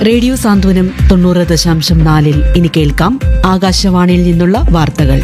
radio സാന്ത്വനം തൊണ്ണൂറ് ദശാംശം നാലിൽ ഇനി കേൾക്കാം ആകാശവാണിയിൽ നിന്നുള്ള വാർത്തകൾ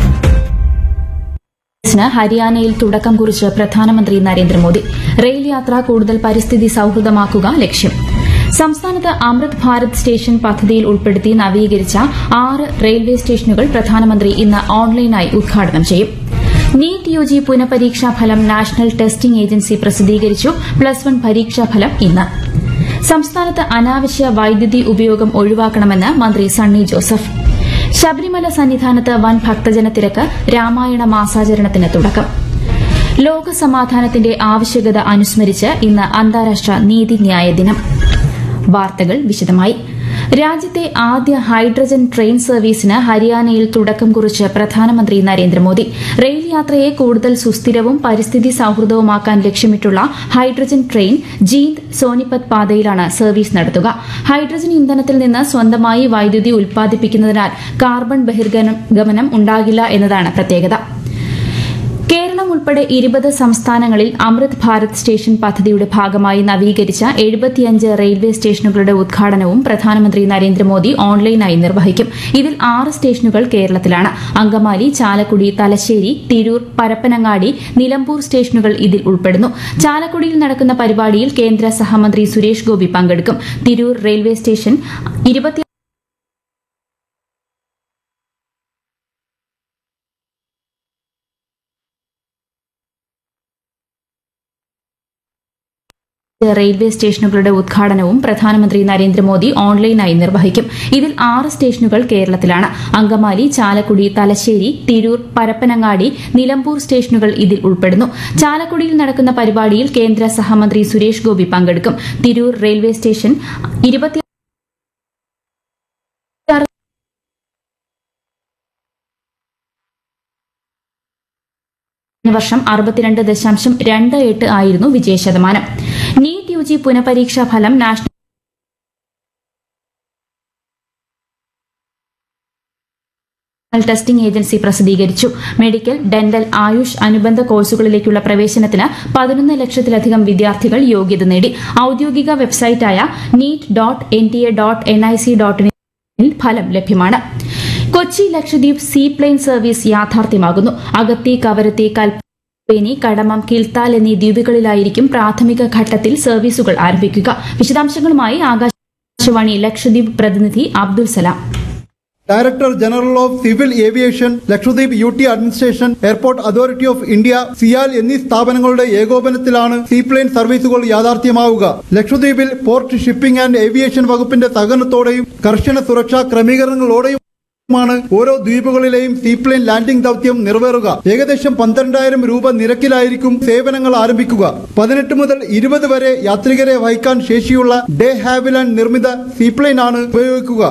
ന് ഹരിയാനയിൽ തുടക്കം കുറിച്ച് പ്രധാനമന്ത്രി നരേന്ദ്രമോദി റെയിൽ യാത്ര കൂടുതൽ പരിസ്ഥിതി സൌഹൃദമാക്കുക ലക്ഷ്യം സംസ്ഥാനത്ത് അമൃത് ഭാരത് സ്റ്റേഷൻ പദ്ധതിയിൽ ഉൾപ്പെടുത്തി നവീകരിച്ച ആറ് റെയിൽവേ സ്റ്റേഷനുകൾ പ്രധാനമന്ത്രി ഇന്ന് ഓൺലൈനായി ഉദ്ഘാടനം ചെയ്യും നീറ്റ് യു ജി പുനഃപരീക്ഷാ ഫലം നാഷണൽ ടെസ്റ്റിംഗ് ഏജൻസി പ്രസിദ്ധീകരിച്ചു പ്ലസ് വൺ പരീക്ഷാഫലം ഇന്ന് സംസ്ഥാനത്ത് അനാവശ്യ വൈദ്യുതി ഉപയോഗം ഒഴിവാക്കണമെന്ന് മന്ത്രി സണ്ണി ജോസഫ് ശബരിമല സന്നിധാനത്ത് വൻ ഭക്തജന തിരക്ക് രാമായണ മാസാചരണത്തിന് തുടക്കം ലോക സമാധാനത്തിന്റെ ആവശ്യകത അനുസ്മരിച്ച് ഇന്ന് അന്താരാഷ്ട്ര നീതിന്യായ ദിനം വാർത്തകൾ വിശദമായി രാജ്യത്തെ ആദ്യ ഹൈഡ്രജൻ ട്രെയിൻ സർവീസിന് ഹരിയാനയിൽ തുടക്കം കുറിച്ച് പ്രധാനമന്ത്രി നരേന്ദ്രമോദി റെയിൽ യാത്രയെ കൂടുതൽ സുസ്ഥിരവും പരിസ്ഥിതി സൌഹൃദവുമാക്കാൻ ലക്ഷ്യമിട്ടുള്ള ഹൈഡ്രജൻ ട്രെയിൻ ജീന്ദ് സോനിപത് പാതയിലാണ് സർവീസ് നടത്തുക ഹൈഡ്രജൻ ഇന്ധനത്തിൽ നിന്ന് സ്വന്തമായി വൈദ്യുതി ഉൽപ്പാദിപ്പിക്കുന്നതിനാൽ കാർബൺ ബഹിർഗമനം ഉണ്ടാകില്ല എന്നതാണ് പ്രത്യേകത കേരളം ഉൾപ്പെടെ ഇരുപത് സംസ്ഥാനങ്ങളിൽ അമൃത് ഭാരത് സ്റ്റേഷൻ പദ്ധതിയുടെ ഭാഗമായി നവീകരിച്ച എഴുപത്തിയഞ്ച് റെയിൽവേ സ്റ്റേഷനുകളുടെ ഉദ്ഘാടനവും പ്രധാനമന്ത്രി നരേന്ദ്രമോദി ഓൺലൈനായി നിർവഹിക്കും ഇതിൽ ആറ് സ്റ്റേഷനുകൾ കേരളത്തിലാണ് അങ്കമാലി ചാലക്കുടി തലശ്ശേരി തിരൂർ പരപ്പനങ്ങാടി നിലമ്പൂർ സ്റ്റേഷനുകൾ ഇതിൽ ഉൾപ്പെടുന്നു ചാലക്കുടിയിൽ നടക്കുന്ന പരിപാടിയിൽ കേന്ദ്ര സഹമന്ത്രി സുരേഷ് ഗോപി പങ്കെടുക്കും തിരൂർ റെയിൽവേ സ്റ്റേഷൻ ഇരുപത്തി റെയിൽവേ സ്റ്റേഷനുകളുടെ ഉദ്ഘാടനവും പ്രധാനമന്ത്രി നരേന്ദ്രമോദി ഓൺലൈനായി നിർവഹിക്കും ഇതിൽ ആറ് സ്റ്റേഷനുകൾ കേരളത്തിലാണ് അങ്കമാലി ചാലക്കുടി തലശ്ശേരി തിരൂർ പരപ്പനങ്ങാടി നിലമ്പൂർ സ്റ്റേഷനുകൾ ഇതിൽ ഉൾപ്പെടുന്നു ചാലക്കുടിയിൽ നടക്കുന്ന പരിപാടിയിൽ കേന്ദ്ര സഹമന്ത്രി സുരേഷ് ഗോപി പങ്കെടുക്കും തിരൂർ റെയിൽവേ സ്റ്റേഷൻ ഇരുപത്തി കഴിഞ്ഞ വർഷം അറുപത്തിരണ്ട് ദശാംശം രണ്ട് എട്ട് ആയിരുന്നു വിജയശതമാനം നീറ്റ് യു ജി പുനഃപരീക്ഷാ ഫലം നാഷണൽ ടെസ്റ്റിംഗ് ഏജൻസി പ്രസിദ്ധീകരിച്ചു മെഡിക്കൽ ഡെന്റൽ ആയുഷ് അനുബന്ധ കോഴ്സുകളിലേക്കുള്ള പ്രവേശനത്തിന് പതിനൊന്ന് ലക്ഷത്തിലധികം വിദ്യാർത്ഥികൾ യോഗ്യത നേടി ഔദ്യോഗിക വെബ്സൈറ്റായ NEET dot N T A dot N I C dot in ഫലം ലഭ്യമാണ് Kochi Lakshadweep seaplane service യാഥാർത്ഥ്യമാകുന്നു അഗത്തി കവരത്തി കൽപ്പേനി കടമം കിൽത്താൽ എന്നീ ദ്വീപുകളിലായിരിക്കും പ്രാഥമിക ഘട്ടത്തിൽ സർവീസുകൾ ആരംഭിക്കുക വിശദാംശങ്ങളുമായി ആകാശവാണി ലക്ഷദ്വീപ് പ്രതിനിധി Abdul Salam director general of civil aviation Lakshadweep U T administration airport authority of India CIAL എന്നീ സ്ഥാപനങ്ങളുടെ ഏകോപനത്തിലാണ് സീപ്ലെയിൻ സർവീസുകൾ യാഥാർത്ഥ്യമാവുക ലക്ഷദ്വീപിൽ പോർട്ട് ഷിപ്പിംഗ് ആൻഡ് ഏവിയേഷൻ വകുപ്പിന്റെ സഹകരണത്തോടെയും കർശന സുരക്ഷാ ക്രമീകരണങ്ങളോടെയും മാണ് ഓരോ ദ്വീപുകളിലെയും സീപ്ലെയിൻ ലാൻഡിംഗ് ദൌത്യം നിറവേറുക ഏകദേശം പന്ത്രണ്ടായിരം രൂപ നിരക്കിലായിരിക്കും സേവനങ്ങൾ ആരംഭിക്കുക പതിനെട്ട് മുതൽ ഇരുപത് വരെ യാത്രികരെ വഹിക്കാൻ ശേഷിയുള്ള ഡേ ഹാവിലാൻഡ് നിർമ്മിത സീപ്ലെയിൻ ആണ് ഉപയോഗിക്കുക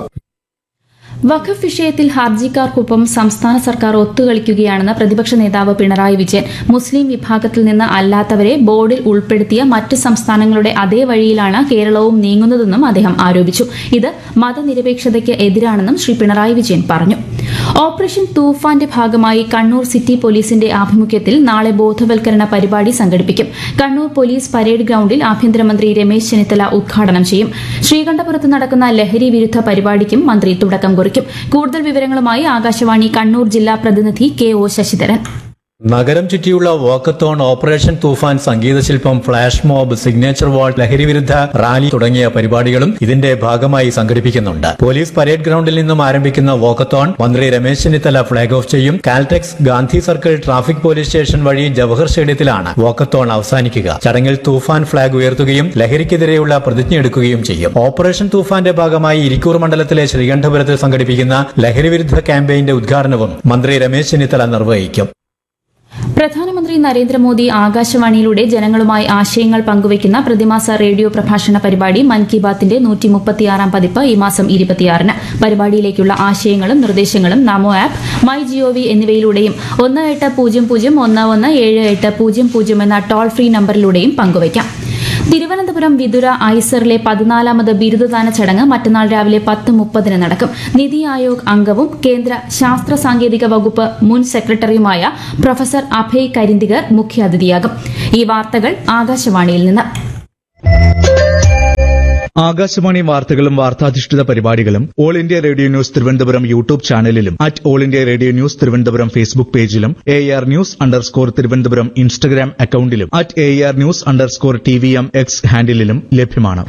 വഖഫ് വിഷയത്തിൽ ഹർജിക്കാർക്കൊപ്പം സംസ്ഥാന സർക്കാർ ഒത്തുകളിക്കുകയാണെന്ന് പ്രതിപക്ഷ നേതാവ് പിണറായി വിജയൻ മുസ്ലിം വിഭാഗത്തിൽ നിന്ന് അല്ലാത്തവരെ ബോർഡിൽ ഉൾപ്പെടുത്തിയ മറ്റ് സംസ്ഥാനങ്ങളുടെ അതേ വഴിയിലാണ് കേരളവും നീങ്ങുന്നതെന്നും അദ്ദേഹം ആരോപിച്ചു ഇത് മതനിരപേക്ഷതയ്ക്ക് എതിരാണെന്നും ശ്രീ പിണറായി വിജയൻ പറഞ്ഞു ഓപ്പറേഷൻ തൂഫാന്റെ ഭാഗമായി കണ്ണൂർ സിറ്റി പോലീസിന്റെ ആഭിമുഖ്യത്തിൽ നാളെ ബോധവൽക്കരണ പരിപാടി സംഘടിപ്പിക്കും കണ്ണൂർ പോലീസ് പരേഡ് ഗ്രൌണ്ടിൽ ആഭ്യന്തരമന്ത്രി രമേശ് ചെന്നിത്തല ഉദ്ഘാടനം ചെയ്യും ശ്രീകണ്ഠപുരത്ത് നടക്കുന്ന ലഹരി വിരുദ്ധ പരിപാടിക്കും മന്ത്രി തുടക്കം കുറിക്കും കൂടുതൽ വിവരങ്ങളുമായി ആകാശവാണി കണ്ണൂർ ജില്ലാ പ്രതിനിധി കെ ഒ ശശിധരൻ നഗരം ചുറ്റിയുള്ള വാക്കത്തോൺ ഓപ്പറേഷൻ തൂഫാൻ സംഗീതശില്പം ഫ്ലാഷ് മോബ് സിഗ്നേച്ചർ വാൾ ലഹരിവിരുദ്ധ റാലി തുടങ്ങിയ പരിപാടികളും ഇതിന്റെ ഭാഗമായി സംഘടിപ്പിക്കുന്നുണ്ട് പോലീസ് പരേഡ് ഗ്രൌണ്ടിൽ നിന്നും ആരംഭിക്കുന്ന വാക്കത്തോൺ മന്ത്രി രമേശ് ചെന്നിത്തല ഫ്ളാഗ് ഓഫ് ചെയ്യും Caltex Gandhi circle traffic police station വഴി ജവഹർ സ്റ്റേഡിയത്തിലാണ് വാക്കത്തോൺ അവസാനിക്കുക ചടങ്ങിൽ തൂഫാൻ ഫ്ളാഗ് ഉയർത്തുകയും ലഹരിക്കെതിരെയുള്ള പ്രതിജ്ഞയെടുക്കുകയും ചെയ്യും ഓപ്പറേഷൻ തൂഫാന്റെ ഭാഗമായി ഇരിക്കൂർ മണ്ഡലത്തിലെ ശ്രീകണ്ഠപുരത്ത് സംഘടിപ്പിക്കുന്ന ലഹരിവിരുദ്ധ ക്യാമ്പയിന്റെ ഉദ്ഘാടനവും മന്ത്രി രമേശ് ചെന്നിത്തല നിർവഹിക്കും പ്രധാനമന്ത്രി നരേന്ദ്രമോദി ആകാശവാണിയിലൂടെ ജനങ്ങളുമായി ആശയങ്ങൾ പങ്കുവയ്ക്കുന്ന പ്രതിമാസ റേഡിയോ പ്രഭാഷണ പരിപാടി മൻ കി ബാത്തിന്റെ നൂറ്റി മുപ്പത്തിയാറാം പതിപ്പ് ഈ മാസം ഇരുപത്തിയാറിന് പരിപാടിയിലേക്കുള്ള ആശയങ്ങളും നിർദ്ദേശങ്ങളും നമോ ആപ്പ് മൈ ജിഒവി എന്നിവയിലൂടെയും ഒന്ന് എട്ട് പൂജ്യം പൂജ്യം ഒന്ന് ഒന്ന് ഏഴ് എട്ട് പൂജ്യം പൂജ്യം എന്ന ടോൾ ഫ്രീ നമ്പറിലൂടെയും പങ്കുവയ്ക്കാം തിരുവനന്തപുരം വിതുര ഐസറിലെ പതിനാലാമത് ബിരുദദാന ചടങ്ങ് മറ്റന്നാൾ രാവിലെ പത്ത് മുപ്പതിന് നടക്കും നിതി ആയോഗ് അംഗവും കേന്ദ്ര ശാസ്ത്ര സാങ്കേതിക വകുപ്പ് മുൻ സെക്രട്ടറിയുമായ പ്രൊഫസർ അഭയ് കരിന്തികർ മുഖ്യാതിഥിയാകും ഈ വാർത്തകൾ ആകാശവാണിയിൽ നിന്ന് ആകാശവാണി വാർത്തകളും വാർത്താധിഷ്ഠിത പരിപാടികളും All India Radio news Thiruvananthapuram YouTube ചാനലിലും at All India Radio news Thiruvananthapuram Facebook പേജിലും A R news underscore Thiruvananthapuram Instagram അക്കൌണ്ടിലും at A R news underscore T V M X ഹാൻഡിലും ലഭ്യമാണ്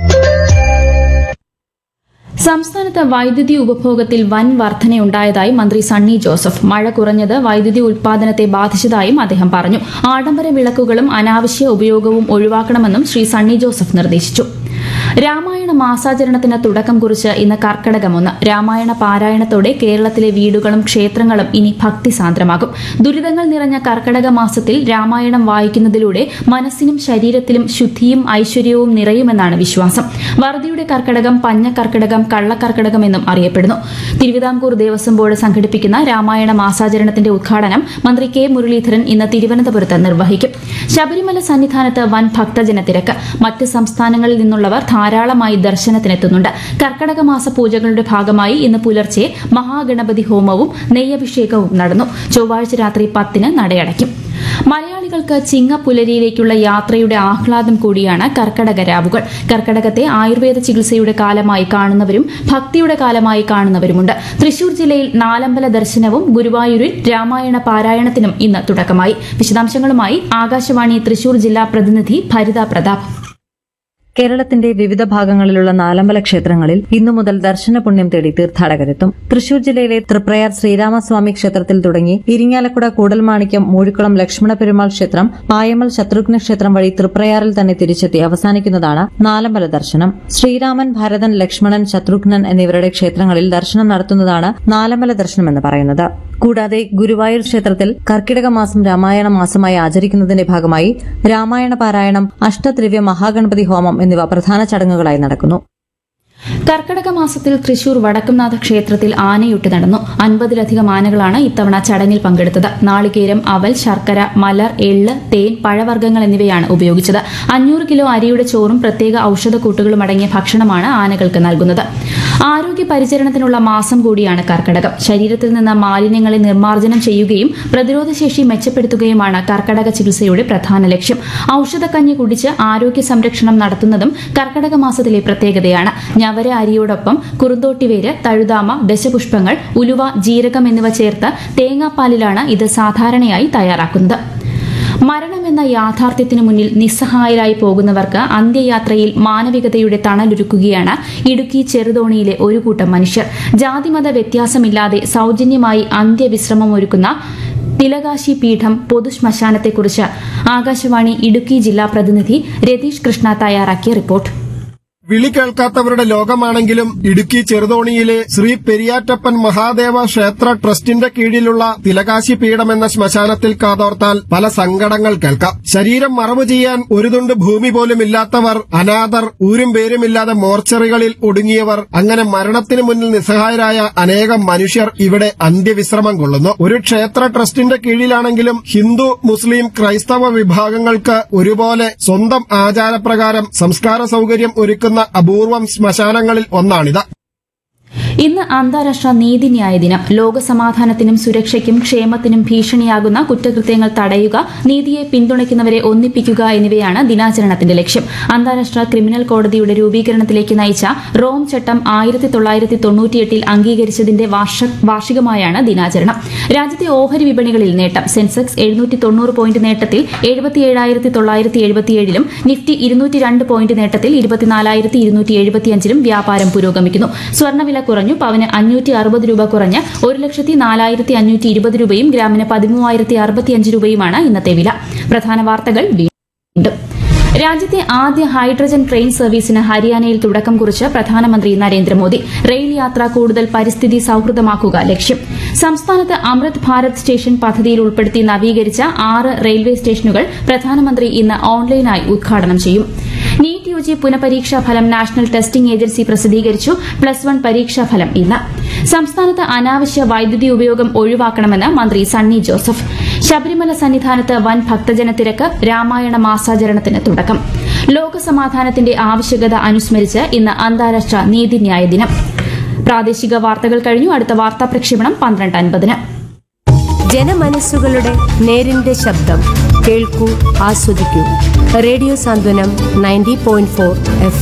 സംസ്ഥാനത്ത് വൈദ്യുതി ഉപഭോഗത്തിൽ വൻ വർധനയുണ്ടായതായി മന്ത്രി സണ്ണി ജോസഫ് മഴ കുറഞ്ഞത് വൈദ്യുതി ഉൽപാദനത്തെ ബാധിച്ചതായും അദ്ദേഹം പറഞ്ഞു ആഡംബര വിളക്കുകളും അനാവശ്യ ഉപയോഗവും ഒഴിവാക്കണമെന്നും ശ്രീ സണ്ണി ജോസഫ് നിർദ്ദേശിച്ചു രാമായണ മാസാചരണത്തിന് തുടക്കം കുറിച്ച് ഇന്ന് കർക്കടകമൊന്ന് രാമായണ പാരായണത്തോടെ കേരളത്തിലെ വീടുകളും ക്ഷേത്രങ്ങളും ഇനി ഭക്തിസാന്ദ്രമാകും ദുരിതങ്ങൾ നിറഞ്ഞ കർക്കടക മാസത്തിൽ രാമായണം വായിക്കുന്നതിലൂടെ മനസ്സിനും ശരീരത്തിലും ശുദ്ധിയും ഐശ്വര്യവും നിറയുമെന്നാണ് വിശ്വാസം വറുതിയുടെ കർക്കടകം പഞ്ഞ കർക്കടകം കള്ളക്കർക്കടകം എന്നും അറിയപ്പെടുന്നു തിരുവിതാംകൂർ ദേവസ്വം ബോർഡ് സംഘടിപ്പിക്കുന്ന രാമായണ മാസാചരണത്തിന്റെ ഉദ്ഘാടനം മന്ത്രി കെ മുരളീധരൻ ഇന്ന് തിരുവനന്തപുരത്ത് നിർവഹിക്കും ശബരിമല സന്നിധാനത്ത് വൻ ഭക്തജന തിരക്ക് മറ്റ് സംസ്ഥാനങ്ങളിൽ നിന്നുള്ളവർ ധാരാളമായി ദർശനത്തിനെത്തുന്നുണ്ട് കർക്കടക മാസ പൂജകളുടെ ഭാഗമായി ഇന്ന് പുലർച്ചെ മഹാഗണപതി ഹോമവും നെയ്യഭിഷേകവും നടന്നു ചൊവ്വാഴ്ച രാത്രി പത്തിന് നടയടയ്ക്കും മലയാളികൾക്ക് ചിങ്ങപ്പുലരിയിലേക്കുള്ള യാത്രയുടെ ആഹ്ലാദം കൂടിയാണ് കർക്കടക രാവുകൾ കർക്കടകത്തെ ആയുർവേദ ചികിത്സയുടെ കാലമായി കാണുന്നവരും ഭക്തിയുടെ കാലമായി കാണുന്നവരുമുണ്ട് തൃശൂർ ജില്ലയിൽ നാലമ്പല ദർശനവും ഗുരുവായൂരിൽ രാമായണ പാരായണത്തിനും ഇന്ന് തുടക്കമായി വിശദാംശങ്ങളുമായി ആകാശവാണി തൃശൂർ ജില്ലാ പ്രതിനിധി ഭരിത പ്രതാപ് കേരളത്തിന്റെ വിവിധ ഭാഗങ്ങളിലുള്ള നാലമ്പല ക്ഷേത്രങ്ങളിൽ ഇന്നു മുതൽ ദർശന പുണ്യം തേടി തീർത്ഥാടകരെത്തും തൃശൂർ ജില്ലയിലെ തൃപ്രയാർ ശ്രീരാമസ്വാമി ക്ഷേത്രത്തിൽ തുടങ്ങി ഇരിങ്ങാലക്കുട കൂടൽമാണിക്യം മൂഴിക്കുളം ലക്ഷ്മണ പെരുമാൾ ക്ഷേത്രം പായമൽ ശത്രുഘ്ന ക്ഷേത്രം വഴി തൃപ്രയാറിൽ തന്നെ തിരിച്ചെത്തി അവസാനിക്കുന്നതാണ് നാലമ്പല ദർശനം ശ്രീരാമൻ ഭരതൻ ലക്ഷ്മണൻ ശത്രുഘ്നൻ എന്നിവരുടെ ക്ഷേത്രങ്ങളിൽ ദർശനം നടത്തുന്നതാണ് നാലമ്പല ദർശനം എന്ന് പറയുന്നത് കൂടാതെ ഗുരുവായൂർ ക്ഷേത്രത്തിൽ കർക്കിടക മാസം രാമായണ മാസമായി ആചരിക്കുന്നതിന്റെ ഭാഗമായി രാമായണ പാരായണം അഷ്ടദ്രവ്യ മഹാഗണപതി ഹോമം എന്നിവ പ്രധാന ചടങ്ങുകളായി നടക്കുന്നു കർക്കടക മാസത്തിൽ തൃശൂർ വടക്കുംനാഥ ക്ഷേത്രത്തിൽ ആനയൊട്ട് നടന്നു അൻപതിലധികം ആനകളാണ് ഇത്തവണ ചടങ്ങിൽ പങ്കെടുത്തത് നാളികേരം അവൽ ശർക്കര മലർ എള്ള് തേൻ പഴവർഗ്ഗങ്ങൾ എന്നിവയാണ് ഉപയോഗിച്ചത് അഞ്ഞൂറ് കിലോ അരിയുടെ ചോറും പ്രത്യേക ഔഷധക്കൂട്ടുകളും അടങ്ങിയ ഭക്ഷണമാണ് ആനകൾക്ക് നൽകുന്നത് ആരോഗ്യ പരിചരണത്തിനുള്ള മാസം കൂടിയാണ് കർക്കടകം ശരീരത്തിൽ നിന്ന് മാലിന്യങ്ങളെ നിർമ്മാർജ്ജനം ചെയ്യുകയും പ്രതിരോധശേഷി മെച്ചപ്പെടുത്തുകയുമാണ് കർക്കടക ചികിത്സയുടെ പ്രധാന ലക്ഷ്യം ഔഷധക്കഞ്ഞി കുടിച്ച് ആരോഗ്യ സംരക്ഷണം നടത്തുന്നതും കർക്കടക മാസത്തിലെ പ്രത്യേകതയാണ് ഞവര അരിയോടൊപ്പം കുറുന്തോട്ടിവേര് തഴുതാമ ദശപുഷ്പങ്ങൾ ഉലുവ ജീരകം എന്നിവ ചേർത്ത് തേങ്ങാപ്പാലിലാണ് ഇത് സാധാരണയായി തയ്യാറാക്കുന്നത് മരണമെന്ന യാഥാർത്ഥ്യത്തിനു മുന്നിൽ നിസ്സഹായരായി പോകുന്നവർക്ക് അന്ത്യയാത്രയിൽ മാനവികതയുടെ തണലൊരുക്കുകയാണ് ഇടുക്കി ചെറുതോണിയിലെ ഒരു കൂട്ടം മനുഷ്യർ ജാതിമത വ്യത്യാസമില്ലാതെ സൗജന്യമായി അന്ത്യവിശ്രമം ഒരുക്കുന്ന തിലകാശി പീഠം പൊതുശ്മശാനത്തെക്കുറിച്ച് ആകാശവാണി ഇടുക്കി ജില്ലാ പ്രതിനിധി രതീഷ് കൃഷ്ണ തയ്യാറാക്കിയ റിപ്പോർട്ട് വിളി കേൾക്കാത്തവരുടെ ലോകമാണെങ്കിലും ഇടുക്കി ചെറുതോണിയിലെ ശ്രീ പെരിയാറ്റപ്പൻ മഹാദേവ ക്ഷേത്ര ട്രസ്റ്റിന്റെ കീഴിലുള്ള തിലകാശി പീഠം എന്ന ശ്മശാനത്തിൽ കാതോർത്താൽ പല സങ്കടങ്ങൾ കേൾക്കാം ശരീരം മറവ് ചെയ്യാൻ ഒരു തുണ്ട് ഭൂമി പോലും ഇല്ലാത്തവർ അനാഥർ ഊരും പേരുമില്ലാതെ മോർച്ചറികളിൽ ഒടുങ്ങിയവർ അങ്ങനെ മരണത്തിന് മുന്നിൽ നിസ്സഹായരായ അനേകം മനുഷ്യർ ഇവിടെ അന്ത്യവിശ്രമം കൊള്ളുന്നു ഒരു ക്ഷേത്ര ട്രസ്റ്റിന്റെ കീഴിലാണെങ്കിലും ഹിന്ദു മുസ്ലിം ക്രൈസ്തവ വിഭാഗങ്ങൾക്ക് ഒരുപോലെ സ്വന്തം ആചാരപ്രകാരം സംസ്കാര സൗകര്യം ഒരുക്കുന്ന അപൂർവം ശ്മശാനങ്ങളിൽ ഒന്നാണിത് ഇന്ന് അന്താരാഷ്ട്ര നീതിന്യായ ദിനം ലോകസമാധാനത്തിനും സുരക്ഷയ്ക്കും ക്ഷേമത്തിനും ഭീഷണിയാകുന്ന കുറ്റകൃത്യങ്ങൾ തടയുക നീതിയെ പിന്തുണയ്ക്കുന്നവരെ ഒന്നിപ്പിക്കുക എന്നിവയാണ് ദിനാചരണത്തിന്റെ ലക്ഷ്യം അന്താരാഷ്ട്ര ക്രിമിനൽ കോടതിയുടെ രൂപീകരണത്തിലേക്ക് നയിച്ച റോം ചട്ടം ആയിരത്തി തൊള്ളായിരത്തി തൊണ്ണൂറ്റിയെട്ടിൽ അംഗീകരിച്ചതിന്റെ വാർഷ- വാർഷികമായാണ് ദിനാചരണം രാജ്യത്തെ ഓഹരി വിപണികളിൽ നേട്ടം സെൻസെക്സ് എഴുന്നൂറ്റി തൊണ്ണൂറ് പോയിന്റ് നേട്ടത്തിൽ എഴുപത്തിയേഴായിരത്തി തൊള്ളായിരത്തി എഴുപത്തിയേഴിലും നിഫ്റ്റി ഇരുന്നൂറ്റി രണ്ട് പോയിന്റ് നേട്ടത്തിൽ ഇരുപത്തിനാലായിരത്തി ഇരുന്നൂറ്റി എഴുപത്തിയഞ്ചിലും വ്യാപാരം പുരോഗമിക്കുന്നു സ്വർണ്ണവില കുറഞ്ഞു പവന് അഞ്ഞൂറ്റി അറുപത് രൂപ കുറഞ്ഞ് ഒരു ലക്ഷത്തി നാലായിരത്തി അഞ്ഞൂറ്റി ഇരുപത് രൂപയും ഗ്രാമിന് പതിമൂവായിരത്തി അറുപത്തിയഞ്ച് രൂപയുമാണ് ഇന്നത്തെ വില പ്രധാന വാർത്തകൾ വീണ്ടും രാജ്യത്തെ ആദ്യ ഹൈഡ്രജൻ ട്രെയിൻ സർവീസിന് ഹരിയാനയിൽ തുടക്കം കുറിച്ച് പ്രധാനമന്ത്രി നരേന്ദ്രമോദി റെയിൽ യാത്ര കൂടുതൽ പരിസ്ഥിതി സൌഹൃദമാക്കുക ലക്ഷ്യം സംസ്ഥാനത്ത് അമൃത് ഭാരത് സ്റ്റേഷൻ പദ്ധതിയിൽ ഉൾപ്പെടുത്തി നവീകരിച്ച ആറ് റെയിൽവേ സ്റ്റേഷനുകൾ പ്രധാനമന്ത്രി ഇന്ന് ഓൺലൈനായി ഉദ്ഘാടനം ചെയ്യും നീറ്റ് യു ജി പുനഃപരീക്ഷാ ഫലം നാഷണൽ ടെസ്റ്റിംഗ് ഏജൻസി പ്രസിദ്ധീകരിച്ചു പ്ലസ് വൺ പരീക്ഷാ ഫലം ഇന്ന് സംസ്ഥാനത്ത് അനാവശ്യ വൈദ്യുതി ഉപയോഗം ഒഴിവാക്കണമെന്ന് മന്ത്രി സണ്ണി ജോസഫ് ശബരിമല സന്നിധാനത്ത് വൻ ഭക്തജന തിരക്ക് രാമായണ മാസാചരണത്തിന് തുടക്കം ലോകസമാധാനത്തിന്റെ ആവശ്യകത അനുസ്മരിച്ച് ഇന്ന് അന്താരാഷ്ട്ര നീതിന്യായ ദിനം പ്രാദേശിക വാർത്തകൾ കഴിഞ്ഞു അടുത്ത വാർത്താ പ്രക്ഷേപണം പന്ത്രണ്ട് അൻപതിന് ജനമനസ്സുകളുടെ നേരിന്റെ ശബ്ദം കേൾക്കൂ ആസ്വദിക്കൂ radio Santhwanam ninety point four F